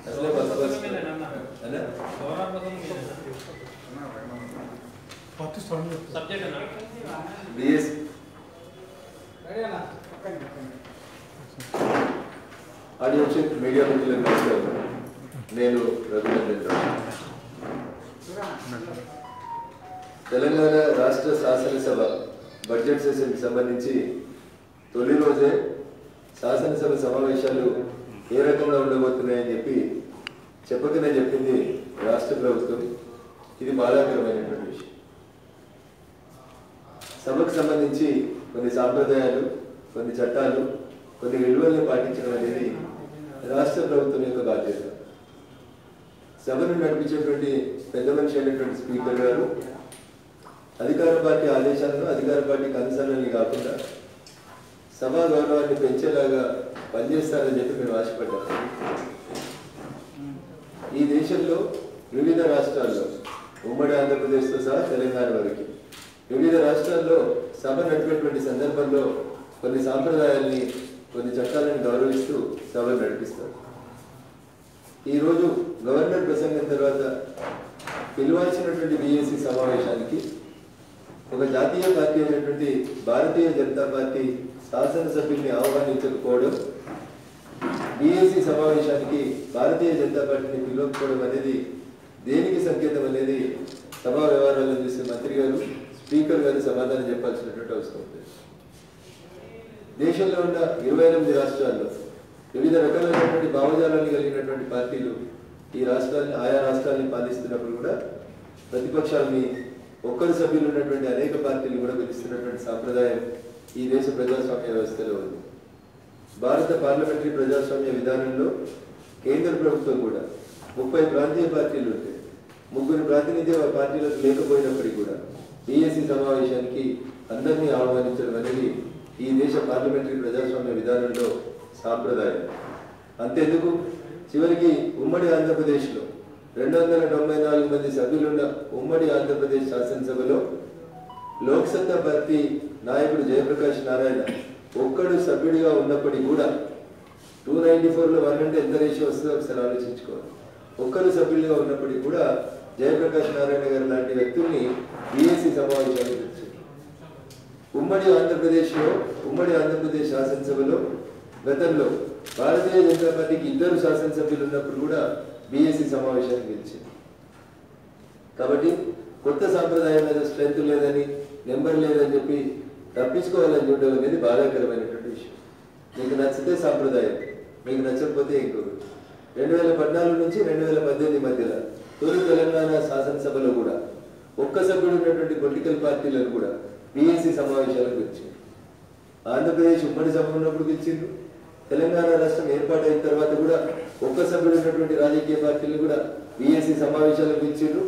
అసలే బస్ బస్ అన్నా? సబ్జెక్ట్ అన్న బిఎస్ ఆడియో చెక్ మీడియా మిత్రులకు నమస్కారం నేను రఘునందన్ రావు తెలంగాణ రాష్ట్ర శాసనసభ బడ్జెట్ సెషన్కి సంబంధించి తొలి రోజే శాసనసభ సమావేశాలు ఏ రకంగా ఉండబోతున్నాయని చెప్పి చెప్పకనే చెప్పింది రాష్ట్ర ప్రభుత్వం ఇది బాధాకరమైనటువంటి విషయం సభకు సంబంధించి కొన్ని సాంప్రదాయాలు కొన్ని చట్టాలు కొన్ని విలువల్ని పాటించడం అనేది రాష్ట్ర ప్రభుత్వం యొక్క బాధ్యత సభను నడిపించేటువంటి పెద్ద మనిషి అయినటువంటి స్పీకర్ గారు అధికార పార్టీ ఆదేశాలను అధికార పార్టీ కన్సర్న్ని కాకుండా సభా గౌరవాన్ని పెంచేలాగా పనిచేస్తారని చెప్పి మేము ఆశపడ్డాం ఈ దేశంలో వివిధ రాష్ట్రాల్లో ఉమ్మడి ఆంధ్రప్రదేశ్తో సహా తెలంగాణ వరకు వివిధ రాష్ట్రాల్లో సభ నడిపేటువంటి సందర్భంలో కొన్ని సాంప్రదాయాల్ని కొన్ని చట్టాలను గౌరవిస్తూ సభను నడిపిస్తారు ఈరోజు గవర్నర్ ప్రసంగం తర్వాత పిలవాల్సినటువంటి బిఎస్సి సమావేశానికి ఒక జాతీయ పార్టీ అయినటువంటి భారతీయ జనతా పార్టీ శాసనసభ్యుల్ని ఆహ్వానించకపోవడం బిఎస్సి సమావేశానికి భారతీయ జనతా పార్టీని పిలవకపోవడం అనేది దేనికి సంకేతం అనేది సభా వ్యవహారాలను చూసే మంత్రి గారు స్పీకర్ గారు సమాధానం చెప్పాల్సినటువంటి అవసరం ఉంది దేశంలో ఉన్న ఇరవై ఎనిమిది రాష్ట్రాల్లో వివిధ రకాలైనటువంటి భావజాలాన్ని కలిగినటువంటి పార్టీలు ఈ రాష్ట్రాన్ని ఆయా రాష్ట్రాన్ని పాలిస్తున్నప్పుడు కూడా ప్రతిపక్షాలని ఒక్కరు సభ్యులు ఉన్నటువంటి అనేక పార్టీలు కూడా పిలుస్తున్నటువంటి సాంప్రదాయం ఈ దేశ ప్రజాస్వామ్య వ్యవస్థలో ఉంది భారత పార్లమెంటరీ ప్రజాస్వామ్య విధానంలో కేంద్ర ప్రభుత్వం కూడా ముప్పై ప్రాంతీయ పార్టీలు ఉంటాయి ముగ్గురు ప్రాతినిధ్య పార్టీలకు లేకపోయినప్పటికీ కూడా బిఎస్సి సమావేశానికి అందరినీ ఆహ్వానించడం అనేది ఈ దేశ పార్లమెంటరీ ప్రజాస్వామ్య విధానంలో సాంప్రదాయం అంతెందుకు చివరికి ఉమ్మడి ఆంధ్రప్రదేశ్లో రెండు వందల తొంభై నాలుగు మంది సభ్యులున్న ఉమ్మడి ఆంధ్రప్రదేశ్ శాసనసభలో లోక్సత్తా పార్టీ నాయకుడు జయప్రకాష్ నారాయణ ఒక్కడు సభ్యుడిగా ఉన్నప్పటికీ కూడా టూ నైన్టీ ఫోర్లో వన్ అంటే ఎంత రేషియో వస్తుందో ఒకసారి ఆలోచించుకోవాలి ఒక్కరు సభ్యులుగా ఉన్నప్పటికీ కూడా జయప్రకాష్ నారాయణ గారు లాంటి వ్యక్తుల్ని బిఎస్సి సమావేశానికి పిలిచారు ఉమ్మడి ఆంధ్రప్రదేశ్లో ఉమ్మడి ఆంధ్రప్రదేశ్ శాసనసభలో గతంలో భారతీయ జనతా పార్టీకి ఇద్దరు శాసనసభ్యులు ఉన్నప్పుడు కూడా బిఎస్సి సమావేశానికి పిలిచారు కాబట్టి కొత్త సాంప్రదాయం మీద స్ట్రెంత్ లేదని నెంబర్ లేదని చెప్పి తప్పించుకోవాలని చూడడం అనేది బాధాకరమైనటువంటి విషయం మీకు నచ్చితే సాంప్రదాయం మీకు నచ్చకపోతే ఇంకొకటి రెండు వేల పద్నాలుగు నుంచి రెండు వేల పద్దెనిమిది మధ్యలో తొలి తెలంగాణ శాసనసభలో కూడా ఒక్క సభ్యుడు ఉన్నటువంటి పొలిటికల్ పార్టీలను కూడా బిఎస్సి సమావేశాలకు పిలిచారు ఆంధ్రప్రదేశ్ ఉమ్మడి సభ ఉన్నప్పుడు పిలిచిండ్రు తెలంగాణ రాష్ట్రం ఏర్పాటైన తర్వాత కూడా ఒక్క సభ్యుడు ఉన్నటువంటి రాజకీయ పార్టీలు కూడా బిఎస్సి సమావేశాలకు పిలిచిండ్రు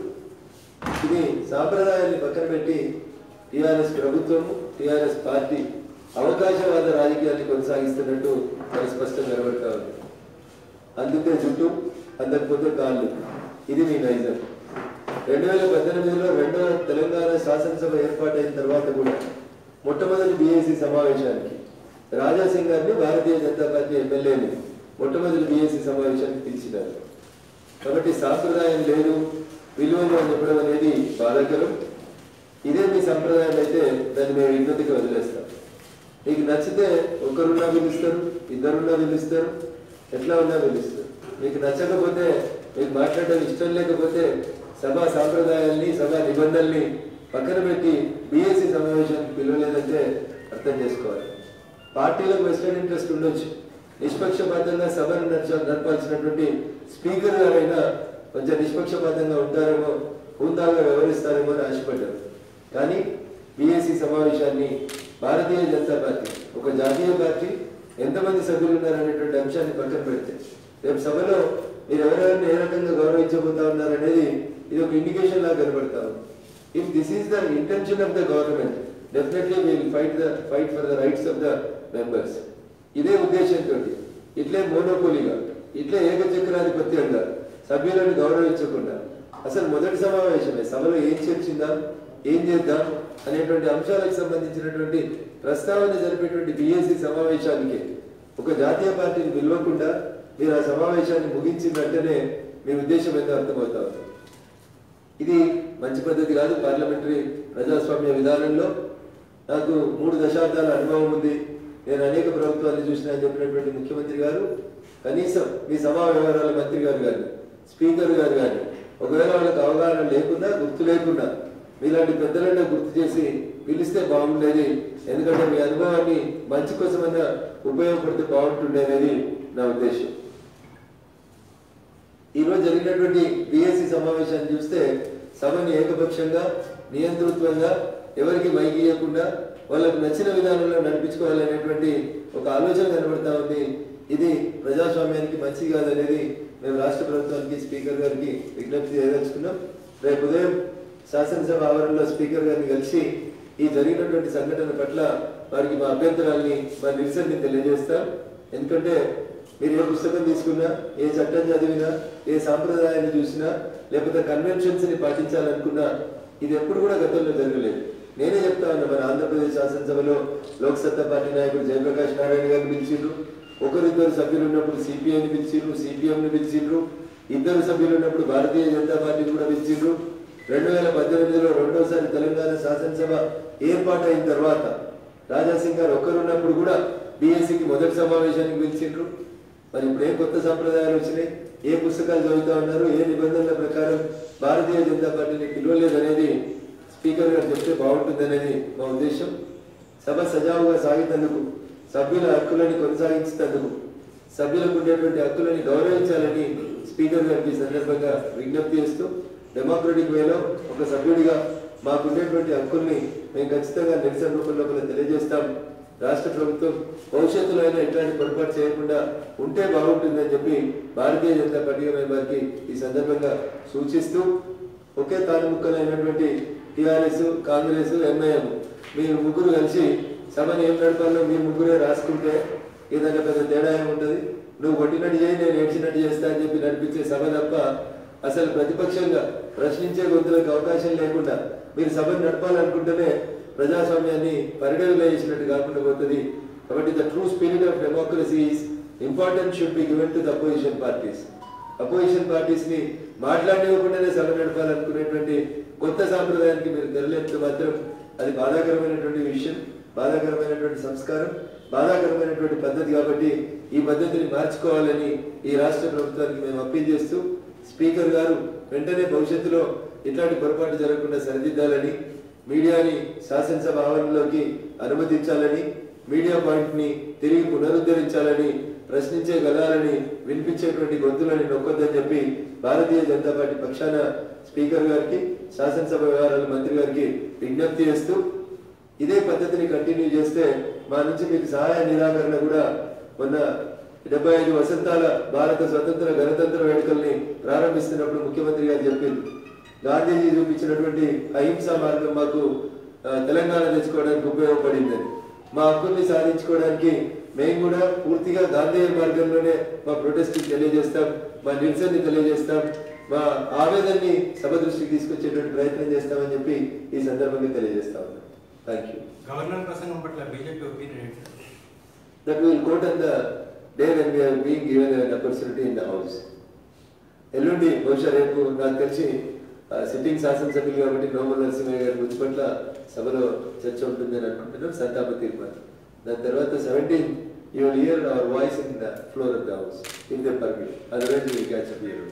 ఇది సాంప్రదాయాన్ని పక్కన పెట్టి టిఆర్ఎస్ ప్రభుత్వము టిఆర్ఎస్ పార్టీ అవకాశవాద రాజకీయాన్ని కొనసాగిస్తున్నట్టు మనకు స్పష్టంగా కనబడతా ఉంది అందుకే జుట్టు అందకపోతే కాళ్ళు ఇది మీ నైజం రెండు వేల పద్దెనిమిదిలో రెండవ తెలంగాణ శాసనసభ ఏర్పాటైన తర్వాత కూడా మొట్టమొదటి బిఎస్సి సమావేశానికి రాజాసింగ్ గారిని భారతీయ జనతా పార్టీ ఎమ్మెల్యేని మొట్టమొదటి బిఎస్సి సమావేశానికి పిలిచినారు కాబట్టి సాంప్రదాయం లేదు విలువలు అని చెప్పడం అనేది బాధాకరం ఇదే మీ సంప్రదాయం అయితే దాన్ని మేము విజ్ఞతకి వదిలేస్తాం మీకు నచ్చితే ఒకరున్నా పిలుస్తారు ఇద్దరున్నా పిలుస్తారు ఎట్లా ఉన్నా పిలుస్తారు మీకు నచ్చకపోతే మీకు మాట్లాడడం ఇష్టం లేకపోతే సభా సాంప్రదాయాల్ని సభా నిబంధనల్ని పక్కన పెట్టి బిఎస్సి సమావేశానికి పిలవలేదంటే అర్థం చేసుకోవాలి పార్టీలకు వెస్టర్న్ ఇంట్రెస్ట్ ఉండొచ్చు నిష్పక్షపాతంగా సభను నడచ- నడపాల్సినటువంటి స్పీకర్ గారైనా కొంచెం నిష్పక్షపాతంగా ఉంటారేమో హుందాగా వ్యవహరిస్తారేమో అని ఆశపడ్డారు కానీ బిఎస్సి సమావేశాన్ని భారతీయ జనతా పార్టీ ఒక జాతీయ పార్టీ ఎంతమంది సభ్యులు ఉన్నారనేటువంటి అంశాన్ని పక్కన పెడితే రేపు సభలో మీరు ఎవరెవరిని ఏ రకంగా గౌరవించబోతా ఉన్నారనేది ఇది ఒక ఇండికేషన్ లాగా కనబడతా ఉంది if this is the intention of the government definitely will fight the fight for the rights of the members ఇదే ఉద్దేశంతో ఇట్లే మోనోపోలీగా ఇట్లే ఏకచక్రాధిపత్యంగా సభ్యులను గౌరవించకుండా అసలు మొదటి సమావేశమే సభలో ఏం చర్చిందాం ఏం చేద్దాం అనేటువంటి అంశాలకు సంబంధించినటువంటి ప్రస్తావన జరిపేటువంటి బిఎస్సి సమావేశానికి ఒక జాతీయ పార్టీని పిలవకుండా మీరు ఆ సమావేశాన్ని ముగించిన వెంటనే మీ ఉద్దేశం ఏందో అర్థమవుతా ఉంది ఇది మంచి పద్ధతి కాదు పార్లమెంటరీ ప్రజాస్వామ్య విధానంలో నాకు మూడు దశాబ్దాల అనుభవం ఉంది నేను అనేక ప్రభుత్వాన్ని చూసిన అని చెప్పినటువంటి ముఖ్యమంత్రి గారు కనీసం మీ సభా వ్యవహారాల మంత్రి గారు కానీ స్పీకర్ గారు కానీ ఒకవేళ వాళ్ళకి అవగాహన లేకున్నా గుర్తు లేకున్నా మీలాంటి పెద్దలనే గుర్తు చేసి పిలిస్తే బాగుండేది ఎందుకంటే మీ అనుభవాన్ని మంచి కోసమైనా ఉపయోగపడితే బాగుంటుండేది నా ఉద్దేశం ఈ రోజు జరిగినటువంటి బిఎస్సి సమావేశాన్ని చూస్తే సభని ఏకపక్షంగా నియంతృత్వంగా ఎవరికి మైకి ఇవ్వకుండా వాళ్ళకు నచ్చిన విధానంలో నడిపించుకోవాలనేటువంటి ఒక ఆలోచన కనబడతా ఉంది ఇది ప్రజాస్వామ్యానికి మంచి కాదనేది మేము రాష్ట్ర ప్రభుత్వానికి స్పీకర్ గారికి విజ్ఞప్తి చేయదలుచుకున్నాం రేపు ఉదయం శాసనసభ ఆవరణలో స్పీకర్ గారిని కలిసి ఈ జరిగినటువంటి సంఘటన పట్ల వారికి మా అభ్యంతరాల్ని మా నిరసనని తెలియజేస్తాం ఎందుకంటే మీరు ఏ పుస్తకం తీసుకున్నా ఏ చట్టం చదివినా ఏ సాంప్రదాయాన్ని చూసినా లేకపోతే కన్వెన్షన్స్ ని పాటించాలనుకున్నా ఇది ఎప్పుడు కూడా గతంలో జరగలేదు నేనే చెప్తా ఉన్నా మన ఆంధ్రప్రదేశ్ శాసనసభలో లోక్సత్తా పార్టీ నాయకుడు జయప్రకాష్ నారాయణ గారిని పిలిచిండ్రు ఒకరిద్దరు సభ్యులు ఉన్నప్పుడు సిపిఐని పిలిచిండ్రు సిపిఎం ని పిలిచిండ్రు ఇద్దరు సభ్యులు ఉన్నప్పుడు భారతీయ జనతా పార్టీని కూడా పిలిచిండ్రు రెండు వేల పద్దెనిమిదిలో రెండోసారి తెలంగాణ శాసనసభ ఏర్పాటైన తర్వాత రాజాసింగ్ గారు ఒక్కరున్నప్పుడు కూడా బీఎస్సీకి మొదటి సమావేశానికి పిలిచిండ్రు మరి ఇప్పుడు ఏ కొత్త సంప్రదాయాలు వచ్చినాయి ఏ పుస్తకాలు చదువుతా ఉన్నారు ఏ నిబంధనల ప్రకారం భారతీయ జనతా పార్టీని పిలవలేదనేది స్పీకర్ గారు చెప్తే బాగుంటుందనేది మా ఉద్దేశం సభ సజావుగా సాగినందుకు సభ్యుల హక్కులని కొనసాగించినందుకు సభ్యులకు ఉండేటువంటి హక్కులని గౌరవించాలని స్పీకర్ గారికి ఈ సందర్భంగా విజ్ఞప్తి చేస్తూ డెమోక్రటిక్ వేలో ఒక సభ్యుడిగా మాకుండేటువంటి హక్కుల్ని మేము ఖచ్చితంగా నిరసన రూపంలో కూడా తెలియజేస్తాం రాష్ట్ర ప్రభుత్వం భవిష్యత్తులో అయినా ఇట్లాంటి పొరపాటు చేయకుండా ఉంటే బాగుంటుందని చెప్పి భారతీయ జనతా పార్టీగా మేము వారికి ఈ సందర్భంగా సూచిస్తూ ఒకే తాను ముక్కలైనటువంటి టిఆర్ఎస్ కాంగ్రెస్ ఎంఐఎం మీరు ముగ్గురు కలిసి సభను ఏం నడపాలో మీరు ముగ్గురే రాసుకుంటే ఏదైనా పెద్ద తేడా ఏముంటది నువ్వు కొట్టినట్టు చేయి నేను ఏడ్చినట్టు చేస్తా అని చెప్పి నడిపించే సభ తప్ప అసలు ప్రతిపక్షంగా ప్రశ్నించే గొంతులకు అవకాశం లేకుండా మీరు సభను నడపాలనుకుంటేనే ప్రజాస్వామ్యాన్ని పరిగణలో చేసినట్టు కాకుండా పోతుంది కాబట్టి the true spirit of democracy is important should be given to the opposition parties opposition parties ని మాట్లాడనివ్వకుండానే సభ నడపాలనుకునేటువంటి కొత్త సాంప్రదాయానికి మీరు తెరలేపితే మాత్రం అది బాధాకరమైనటువంటి విషయం బాధాకరమైనటువంటి సంస్కారం బాధాకరమైనటువంటి పద్ధతి కాబట్టి ఈ పద్ధతిని మార్చుకోవాలని ఈ రాష్ట్ర ప్రభుత్వానికి మేము అప్పీల్ చేస్తూ స్పీకర్ గారు వెంటనే భవిష్యత్తులో ఇట్లాంటి పొరపాటు జరగకుండా సరిదిద్దాలని మీడియాని శాసనసభ ఆవరణలోకి అనుమతించాలని మీడియా పాయింట్ ని తిరిగి పునరుద్ధరించాలని ప్రశ్నించే గలాలని వినిపించేటువంటి గొంతులని నొక్కొద్దని చెప్పి భారతీయ జనతా పార్టీ పక్షాన స్పీకర్ గారికి శాసనసభ వ్యవహారాల మంత్రి గారికి విజ్ఞప్తి చేస్తూ ఇదే పద్ధతిని కంటిన్యూ చేస్తే మా నుంచి మీకు సహాయ నిరాకరణ కూడా మొన్న డెబ్బై ఐదు వసంతాల భారత స్వతంత్ర గణతంత్ర వేడుకల్ని ప్రారంభిస్తున్నప్పుడు ముఖ్యమంత్రి గారు చెప్పింది గాంధీజీ చూపించినటువంటి అహింసా మార్గం మాకు ఆ, తెలంగాణ తెచ్చుకోవడానికి ఉపయోగపడిందని మా హక్కుల్ని సాధించుకోవడానికి మేము కూడా పూర్తిగా గాంధేయ మార్గంలోనే మా ప్రొటెస్ట్ తెలియజేస్తాం మా నిరసనని తెలియజేస్తాం మా ఆవేదనని సభ దృష్టికి తీసుకొచ్చేటువంటి ప్రయత్నం చేస్తామని చెప్పి ఈ సందర్భంగా తెలియజేస్తా ఉన్నాం థ్యాంక్ యూ గవర్నర్ ప్రసంగం పట్ల బీజేపీ ఒపీనియన్ ఏంటి that we will quote on the day when we are being given an opportunity in the house. ఎల్లుండి బహుశా రేపు నాకు తెలిసి సిట్టింగ్ శాసనసభ్యులు కాబట్టి నోమల్ నరసింహయ్య గారి గురించి పట్ల సభలో చర్చ ఉంటుందని అనుకుంటున్నాం సంతాప తీర్మానం దాని తర్వాత seventeen you will hear our voice in the floor of the house in the permit otherwise will catch up here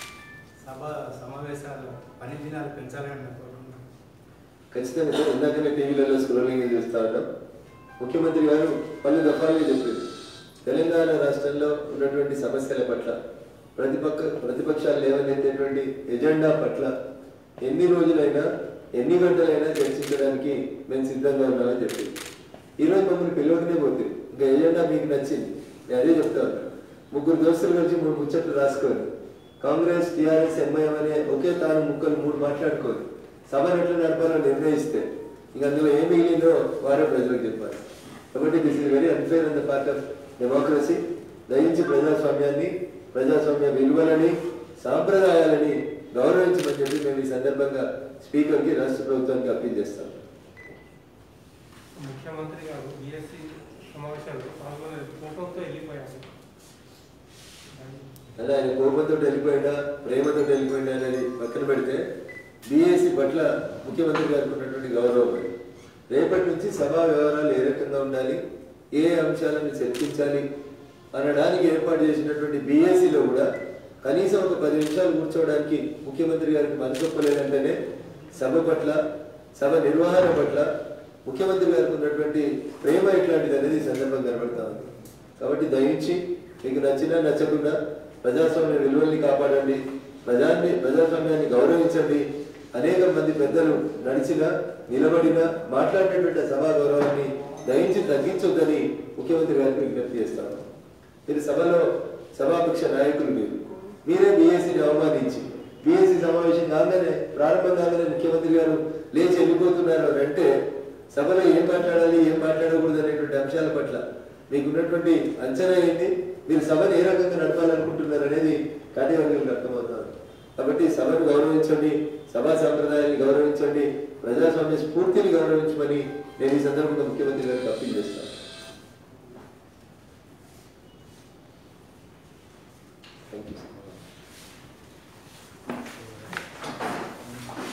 సభ సమావేశాలు పని దినాలు పెంచాలని కోరుకుంటున్నాను ఖచ్చితంగా సార్ ఇందాకనే టీవీలలో స్క్రోలింగ్ చూస్తా ఉన్నాం ముఖ్యమంత్రి గారు పలు దఫాలుగా చెప్పారు తెలంగాణ రాష్ట్రంలో ఉన్నటువంటి సమస్యల పట్ల ప్రతిపక్ష ప్రతిపక్షాలు లేవనెత్తేటువంటి ఎజెండా పట్ల ఎన్ని రోజులైనా ఎన్ని గంటలైనా చర్చించడానికి మేము సిద్ధంగా ఉన్నామని చెప్పి ఈ రోజు మమ్మల్ని పిలవకనే పోతుంది ఇంకా ఎజెండా మీకు నచ్చింది నేను అదే చెప్తా ఉన్నాను ముగ్గురు దోస్తులు కలిసి మూడు ముచ్చట్లు రాసుకోరు కాంగ్రెస్ టీఆర్ఎస్ ఎంఐఎం అనే ఒకే తాను ముక్కలు మూడు మాట్లాడుకోరు సభను ఎట్లా నడపాలో నిర్ణయిస్తే ఇంక అందులో ఏం మిగిలిందో వారే ప్రజలకు చెప్పాలి కాబట్టి this is very unfair on the part of democracy దయించి ప్రజాస్వామ్యాన్ని ప్రజాస్వామ్య విలువలని సాంప్రదాయాలని గౌరవించమని చెప్పి మేము ఈ సందర్భంగా స్పీకర్కి రాష్ట్ర ప్రభుత్వానికి అప్పీల్ చేస్తాం ముఖ్యమంత్రి గారు బిఎస్సి సమావేశాల్లో పాల్గొనే కోపంతో వెళ్ళిపోయారు అలా ఆయన కోపంతో వెళ్ళిపోయినా ప్రేమతో వెళ్ళిపోయినా అనేది పక్కన పెడితే బీఏసీ పట్ల ముఖ్యమంత్రి గారికి ఉన్నటువంటి గౌరవం అది. రేపటి నుంచి సభా వ్యవహారాలు ఏ రకంగా ఉండాలి ఏ అంశాలను చర్చించాలి అనడానికి ఏర్పాటు చేసినటువంటి బీఏసీలో కూడా కనీసం ఒక పది నిమిషాలు కూర్చోవడానికి ముఖ్యమంత్రి గారికి మనసొప్పలేదంటేనే సభ పట్ల సభ నిర్వహణ పట్ల ముఖ్యమంత్రి గారికి ఉన్నటువంటి ప్రేమ ఎట్లాంటిది అనేది ఈ సందర్భం కనబడతా ఉంది కాబట్టి దయించి మీకు నచ్చినా నచ్చకుండా ప్రజాస్వామ్య విలువల్ని కాపాడండి ప్రజాన్ని ప్రజాస్వామ్యాన్ని గౌరవించండి అనేక మంది పెద్దలు నడిచిన నిలబడిన మాట్లాడినటువంటి ఆ సభా గౌరవాన్ని దయించి తగ్గించొద్దని ముఖ్యమంత్రి గారికి విజ్ఞప్తి చేస్తాను మీరు సభలో సభాపక్ష నాయకులు మీరు మీరే బీఎస్సీని అవమానించి బీఎస్సీ సమావేశం కాగానే ప్రారంభం కాగానే ముఖ్యమంత్రి గారు లేచి వెళ్ళిపోతున్నారు అని అంటే సభలో ఏం మాట్లాడాలి ఏం మాట్లాడకూడదు అనేటువంటి అంశాల పట్ల మీకు ఉన్నటువంటి అంచనా ఏంటి మీరు సభను ఏ రకంగా నడపాలనుకుంటున్నారు అనేది కార్యవర్గంలో అర్థమవుతారు కాబట్టి సభను గౌరవించండి సభా సాంప్రదాయాన్ని గౌరవించండి ప్రజాస్వామ్య స్ఫూర్తిని గౌరవించమని నేను ఈ సందర్భంగా ముఖ్యమంత్రి గారికి అప్పీల్ చేస్తాను థ్యాంక్ యూ